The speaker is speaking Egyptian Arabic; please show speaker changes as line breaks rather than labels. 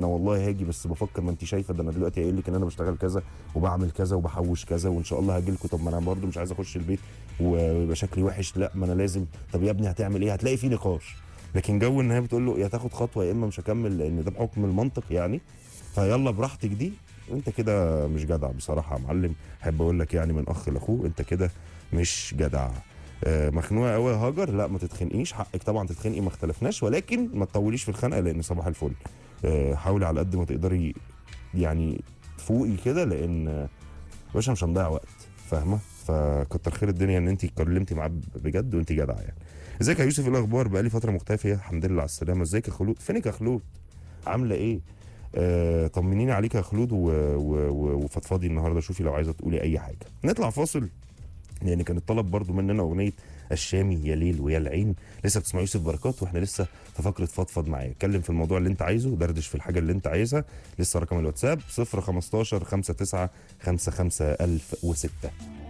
انا والله هاجي بس بفكر ما انت شايفه ده انا دلوقتي قايل لك ان انا بشتغل كذا وبعمل كذا وبحوش كذا وان شاء الله هاجي لكم طب ما انا برضه مش عايز اخش البيت ويبقى شكلي وحش لا ما انا لازم طب يا ابني هتعمل ايه هتلاقي في نقاش لكن جو ان هي بتقول له يا تاخد خطوه يا اما مش هكمل لان ده بحكم المنطق يعني فيلا براحتك دي انت كده مش جدع بصراحه يا معلم احب اقول لك يعني من اخ لاخوه انت كده مش جدع آه، مخنوقه قوي يا هاجر لا ما تتخنقيش حقك طبعا تتخنقي ما اختلفناش ولكن ما تطوليش في الخنقه لان صباح الفل آه، حاولي على قد ما تقدري يعني تفوقي كده لان آه، باشا مش هنضيع وقت فاهمه فكتر خير الدنيا ان انت اتكلمتي معاه بجد وانت جدعه يعني ازيك يا يوسف ايه الاخبار بقالي فتره مختفيه الحمد لله على السلامه ازيك يا خلود فينك يا خلود عامله ايه آه طمنيني عليك يا خلود و- و- و- وفضفضي النهارده شوفي لو عايزه تقولي اي حاجه نطلع فاصل يعني كان الطلب برضو مننا اغنيه الشامي يا ليل ويا العين لسه بتسمع يوسف بركات واحنا لسه في فقره فضفض معايا اتكلم في الموضوع اللي انت عايزه دردش في الحاجه اللي انت عايزها لسه رقم الواتساب 015 59 55 1006